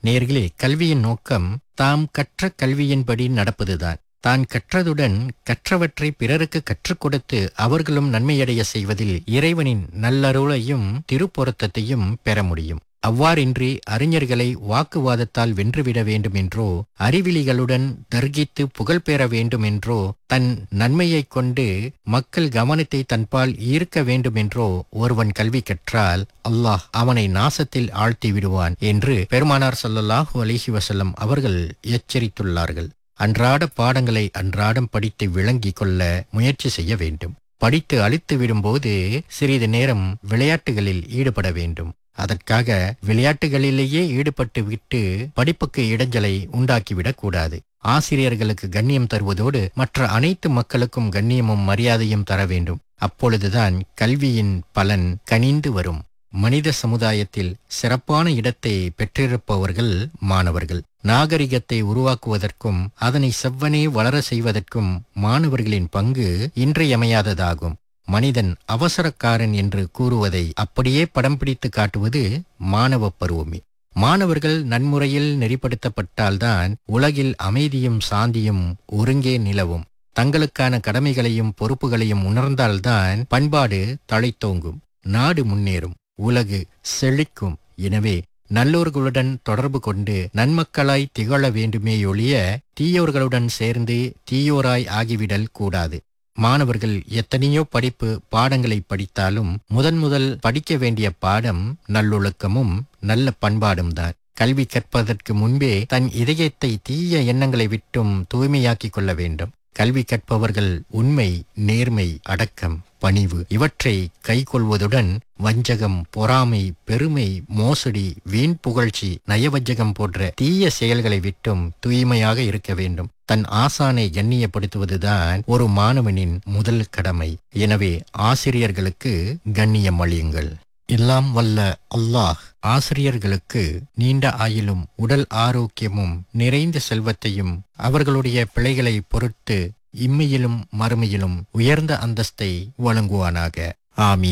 நேர்களே கல்வியின் நோக்கம் தாம் கற்ற கல்வியின்படி நடப்பதுதான் தான் கற்றதுடன் கற்றவற்றை பிறருக்கு கற்றுக் கொடுத்து அவர்களும் நன்மையடைய செய்வதில் இறைவனின் நல்லருளையும் திருப்பொருத்தத்தையும் பெற முடியும் அவ்வாறின்றி அறிஞர்களை வாக்குவாதத்தால் வென்றுவிட வேண்டும் என்றோ அறிவிலிகளுடன் தர்கித்து புகழ் பெற வேண்டும் என்றோ தன் நன்மையைக் கொண்டு மக்கள் கவனத்தை தன்பால் ஈர்க்க வேண்டும் என்றோ ஒருவன் கல்வி கற்றால் அல்லாஹ் அவனை நாசத்தில் ஆழ்த்தி விடுவான் என்று பெருமானார் ஸல்லல்லாஹு அலைஹி வஸல்லம் அவர்கள் எச்சரித்துள்ளார்கள் அன்றாட பாடங்களை அன்றாடம் படித்து விளங்கிக் கொள்ள முயற்சி செய்ய வேண்டும் படித்து அழித்து விடும்போது சிறிது நேரம் விளையாட்டுகளில் ஈடுபட வேண்டும் அதற்காக விளையாட்டுகளிலேயே ஈடுபட்டு விட்டு படிப்புக்கு இடைஞ்சலை உண்டாக்கிவிடக் கூடாது ஆசிரியர்களுக்கு கண்ணியம் தருவதோடு மற்ற அனைத்து மக்களுக்கும் கண்ணியமும் மரியாதையும் தர வேண்டும் அப்பொழுதுதான் கல்வியின் பலன் கனிந்து வரும் மனித சமுதாயத்தில் சிறப்பான இடத்தை பெற்றிருப்பவர்கள் மாணவர்கள் நாகரிகத்தை உருவாக்குவதற்கும் அதனை செவ்வனே வளர செய்வதற்கும் மாணவர்களின் பங்கு இன்றியமையாததாகும் மனிதன் அவசரக்காரன் என்று கூறுவதை அப்படியே படம் பிடித்து காட்டுவது மாணவ பருவமே மாணவர்கள் நன்முறையில் நெறிப்படுத்தப்பட்டால்தான் உலகில் அமைதியும் சாந்தியும் ஒருங்கே நிலவும் தங்களுக்கான கடமைகளையும் பொறுப்புகளையும் உணர்ந்தால்தான் பண்பாடு தழைத்தோங்கும் நாடு முன்னேறும் உலகு செழிக்கும் எனவே நல்லோர்களுடன் தொடர்பு கொண்டு நன்மக்களாய் திகழ வேண்டுமேயொழிய தீயோர்களுடன் சேர்ந்து தீயோராய் ஆகிவிடல் கூடாது மாணவர்கள் எத்தனையோ படிப்பு பாடங்களை படித்தாலும் முதன் முதல் படிக்க வேண்டிய பாடம் நல்லொழுக்கமும் நல்ல பண்பாடும் தான் கல்வி கற்பதற்கு முன்பே தன் இதயத்தை தீய எண்ணங்களை விட்டும் தூய்மையாக்கிக் கொள்ள வேண்டும் கல்வி கற்பவர்கள் உண்மை நேர்மை அடக்கம் பணிவு இவற்றை கைக்கொள்வதுடன் வஞ்சகம் பொறாமை பெருமை மோசடி வீண் புகழ்ச்சி நயவஞ்சகம் போன்ற தீய செயல்களை விட்டும் தூய்மையாக இருக்க வேண்டும் தன் ஆசானை கண்ணியப்படுத்துவதுதான் ஒரு மாணவனின் முதல் கடமை எனவே ஆசிரியர்களுக்கு கண்ணியம் அளியுங்கள் எல்லாம் வல்ல அல்லாஹ் ஆசிரியர்களுக்கு நீண்ட ஆயிலும் உடல் ஆரோக்கியமும் நிறைந்த செல்வத்தையும் அவர்களுடைய பிழைகளை பொருட்டு இம்மையிலும் மறுமையிலும் உயர்ந்த அந்தஸ்தை வழங்குவானாக ஆமீன்